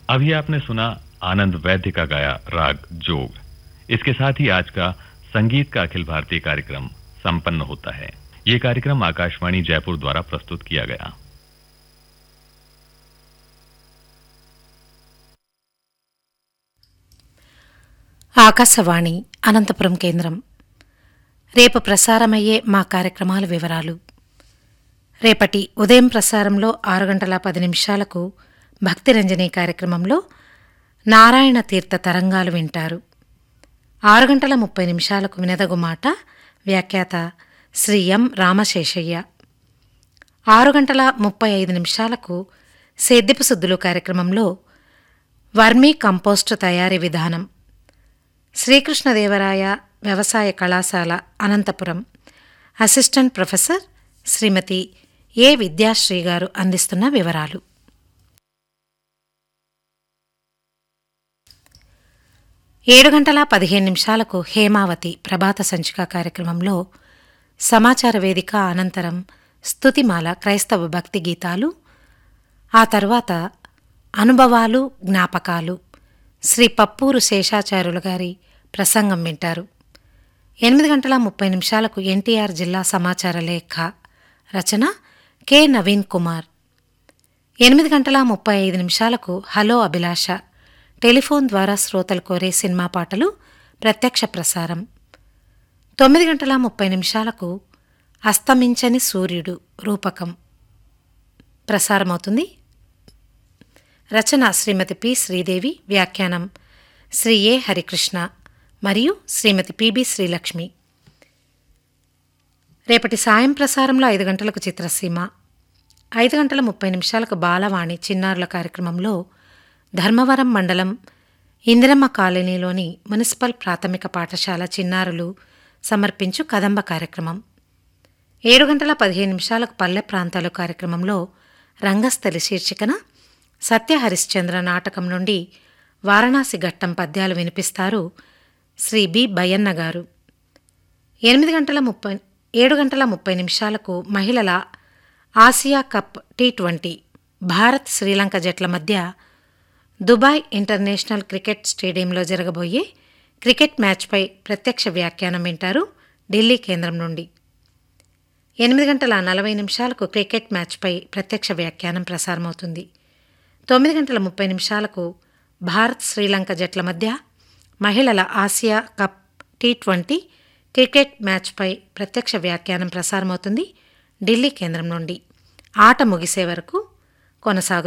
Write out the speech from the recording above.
अभी आपने सुना आनंद वैद्य का गाया राग जोग इसके साथ ही आज का संगीत का अखिल भारतीय कार्यक्रम संपन्न होता है ये कार्यक्रम आकाशवाणी जयपुर द्वारा प्रस्तुत किया गया ఆకాశవాణి అనంతపురం కేంద్రం రేపు ప్రసారమయ్యే మా కార్యక్రమాల వివరాలు రేపటి ఉదయం ప్రసారంలో ఆరు గంటల పది నిమిషాలకు భక్తిరంజని కార్యక్రమంలో నారాయణ తీర్థ తరంగాలు వింటారు ఆరు గంటల ముప్పై నిమిషాలకు వినదగు మాట వ్యాఖ్యాత శ్రీ ఎం రామశేషయ్య ఆరు గంటల ముప్పై ఐదు నిమిషాలకు సేద్యపు సుద్దులు కార్యక్రమంలో వర్మీ కంపోస్టు తయారీ విధానం శ్రీకృష్ణదేవరాయ వ్యవసాయ కళాశాల Anantapuram assistant professor Srimati A Vidyasri గారు అందిస్తున్న వివరాలు ఏడు గంటల పదిహేను నిమిషాలకు హేమావతి ప్రభాత సంచిక కార్యక్రమంలో సమాచార వేదిక అనంతరం స్తుతిమాల క్రైస్తవ భక్తి గీతాలు ఆ తర్వాత అనుభవాలు జ్ఞాపకాలు శ్రీ పప్పూరు శేషాచార్యులు గారి ప్రసంగం వింటారు ఎనిమిది గంటల ముప్పై నిమిషాలకు ఎన్టీఆర్ జిల్లా సమాచార లేఖ రచన కె నవీన్ కుమార్ ఎనిమిది గంటల ముప్పై ఐదు నిమిషాలకు హలో అభిలాష టెలిఫోన్ ద్వారా శ్రోతలు కోరే సినిమా పాటలు ప్రత్యక్ష ప్రసారం తొమ్మిది గంటల ముప్పై నిమిషాలకు అస్తమించని సూర్యుడు రూపకం ప్రసారమవుతుంది రచన శ్రీమతి పి శ్రీదేవి వ్యాఖ్యానం శ్రీ ఏ హరికృష్ణ మరియు శ్రీమతి పిబి శ్రీలక్ష్మి రేపటి సాయం ప్రసారంలో ఐదు గంటలకు చిత్రసీమ ఐదు గంటల ముప్పై నిమిషాలకు బాలవాణి చిన్నారుల కార్యక్రమంలో ధర్మవరం మండలం ఇందిరమ్మ కాలనీలోని మున్సిపల్ ప్రాథమిక పాఠశాల చిన్నారులు సమర్పించు కదంబ కార్యక్రమం ఏడు గంటల పదిహేను నిమిషాలకు పల్లె ప్రాంతాలు కార్యక్రమంలో రంగస్థలి శీర్షికన సత్య హరిశ్చంద్ర నాటకం నుండి వారణాసి ఘట్టం పద్యాలు వినిపిస్తారు శ్రీ బి బయ్యన్న గారు ఎనిమిది గంటల ముప్పై ఏడు గంటల ముప్పై నిమిషాలకు మహిళల Asia cup T twenty Bharat Sri Lanka జట్ల మధ్య దుబాయ్ ఇంటర్నేషనల్ క్రికెట్ స్టేడియంలో జరగబోయే క్రికెట్ మ్యాచ్పై ప్రత్యక్ష వ్యాఖ్యానం వింటారు ఢిల్లీ కేంద్రం నుండి ఎనిమిది గంటల నలభై నిమిషాలకు క్రికెట్ మ్యాచ్పై ప్రత్యక్ష వ్యాఖ్యానం ప్రసారమవుతుంది తొమ్మిది గంటల ముప్పై నిమిషాలకు భారత్ శ్రీలంక జట్ల మధ్య మహిళల Asia cup T twenty cricket మ్యాచ్పై ప్రత్యక్ష వ్యాఖ్యానం ప్రసారమవుతుంది ఢిల్లీ కేంద్రం నుండి ఆట ముగిసే వరకు కొనసాగు